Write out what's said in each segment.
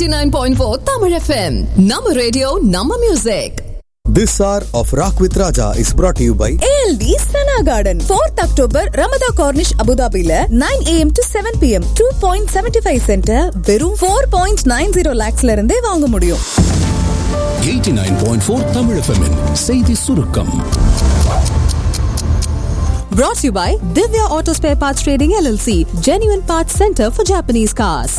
89.4 Tamil FM. Nama radio, Nama music. This hour of Rock with Raja is brought to you by ALD Sana Garden 4th October Ramada Cornish Abu Dhabiல 9 am to 7 pm 2.75 cent வெறும் 4.90 lakhsல இருந்தே வாங்க முடியும் 89.4 Tamil FM -இன் செய்தி சுருக்கம் brought to you by Divya Auto Spare Parts Trading LLC Genuine Parts Center for Japanese Cars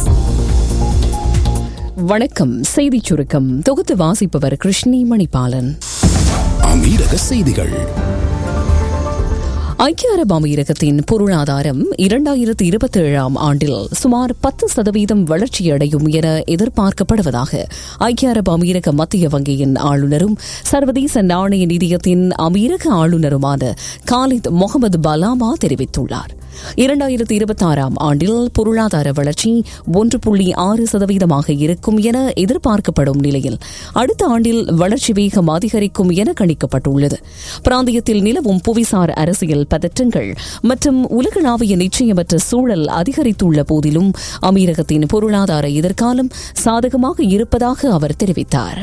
வணக்கம் செய்திச் சுருக்கம் தொகுத்து வாசிப்பவர் கிருஷ்ணி மணிபாலன் அமீரக செய்திகள் ஐக்கிய அரபு அமீரகத்தின் பொருளாதாரம் இரண்டாயிரத்தி இருபத்தி ஏழாம் ஆண்டில் சுமார் பத்து சதவீதம் வளர்ச்சியடையும் என எதிர்பார்க்கப்படுவதாக ஐக்கிய அரபு அமீரக மத்திய வங்கியின் ஆளுநரும் சர்வதேச நாணய நிதியத்தின் அமீரக ஆளுநருமான காலித் முகமது பலாமா தெரிவித்துள்ளார் இரண்டாயிரத்தி இருபத்தி ஆறாம் ஆண்டில் பொருளாதார வளர்ச்சி ஒன்று புள்ளி ஆறு சதவீதமாக இருக்கும் என எதிர்பார்க்கப்படும் நிலையில் அடுத்த ஆண்டில் வளர்ச்சி வேகம் அதிகரிக்கும் என கணிக்கப்பட்டுள்ளது பிராந்தியத்தில் நிலவும் புவிசார் அரசியல் பதற்றங்கள் மற்றும் உலகளாவிய நிச்சயமற்ற சூழல் அதிகரித்துள்ள போதிலும் அமீரகத்தின் பொருளாதார எதிர்காலம் சாதகமாக இருப்பதாக அவர் தெரிவித்தார்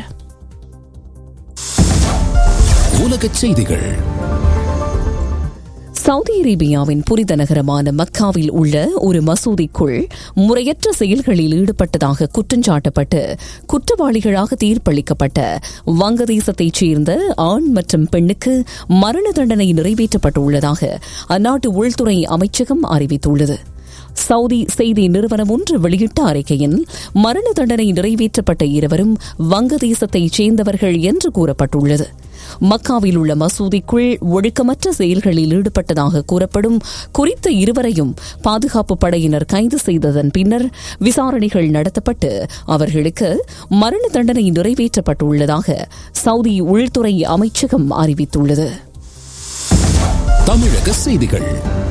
உலகச் செய்திகள் சவுதி அரேபியாவின் புனித நகரமான மக்காவில் உள்ள ஒரு மசூதிக்குள் முறையற்ற செயல்களில் ஈடுபட்டதாக குற்றஞ்சாட்டப்பட்டு குற்றவாளிகளாக தீர்ப்பளிக்கப்பட்ட வங்கதேசத்தைச் சேர்ந்த ஆண் மற்றும் பெண்ணுக்கு மரண தண்டனை நிறைவேற்றப்பட்டுள்ளதாக அந்நாட்டு உள்துறை அமைச்சகம் அறிவித்துள்ளது சவுதி செய்தி நிறுவனம் ஒன்று வெளியிட்ட அறிக்கையில் மரண தண்டனை நிறைவேற்றப்பட்ட இருவரும் வங்கதேசத்தைச் சேர்ந்தவர்கள் என்று கூறப்பட்டுள்ளது மக்காவில் உள்ள மசூதிக்குள் ஒழுக்கமற்ற செயல்களில் ஈடுபட்டதாக கூறப்படும் குறித்த இருவரையும் பாதுகாப்பு படையினர் கைது செய்ததன் பின்னர் விசாரணைகள் நடத்தப்பட்டு அவர்களுக்கு மரண தண்டனை நிறைவேற்றப்பட்டுள்ளதாக சவுதி உள்துறை அமைச்சகம் அறிவித்துள்ளது தமிழக செய்திகள்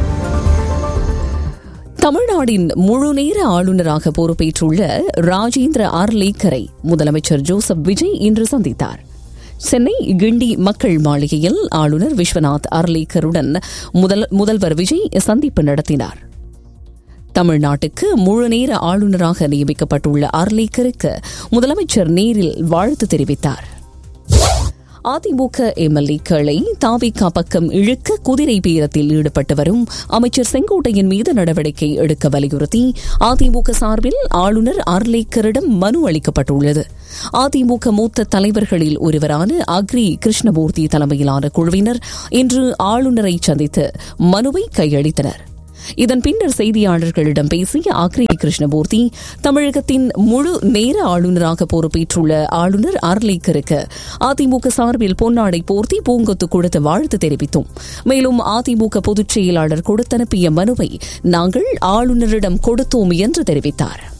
தமிழ்நாட்டின் முழுநேர ஆளுநராக பொறுப்பேற்றுள்ள ராஜேந்திர ஆர்லேக்கரை முதலமைச்சர் ஜோசப் விஜய் இன்று சந்தித்தார் சென்னை கிண்டி மக்கள் மாளிகையில் ஆளுநர் விஸ்வநாத் அர்லேக்கருடன் முதல் முதல்வர் விஜய் சந்திப்பு நடத்தினார் தமிழ்நாட்டுக்கு முழுநேர ஆளுநராக நியமிக்கப்பட்டுள்ள அர்லேக்கருக்கு முதலமைச்சர் நேரில் வாழ்த்து தெரிவித்தார் அதிமுக எம்எல்ஏக்களை தாவிகா பக்கம் இழுக்க குதிரை பேரத்தில் ஈடுபட்டு வரும் அமைச்சர் செங்கோட்டையன் மீது நடவடிக்கை எடுக்க வலியுறுத்தி அதிமுக சார்பில் ஆளுநர் அர்லேக்கரிடம் மனு அளிக்கப்பட்டுள்ளது அதிமுக மூத்த தலைவர்களில் ஒருவரான அக்ரி கிருஷ்ணமூர்த்தி தலைமையிலான குழுவினர் இன்று ஆளுநரை சந்தித்து மனுவை கையளித்தனர் இதன் பின்னர் செய்தியாளர்களிடம் பேசிய அக்ரி கிருஷ்ணமூர்த்தி தமிழகத்தின் முழு நேர ஆளுநராக பொறுப்பேற்றுள்ள ஆளுநர் அர்லேக்கருக்கு அதிமுக சார்பில் பொன்னாடை போர்த்தி பூங்கொத்து கொடுத்து வாழ்த்து தெரிவித்தோம் மேலும் அதிமுக பொதுச் செயலாளர் கொடுத்தனுப்பிய மனுவை நாங்கள் ஆளுநரிடம் கொடுத்தோம் என்று தெரிவித்தாா்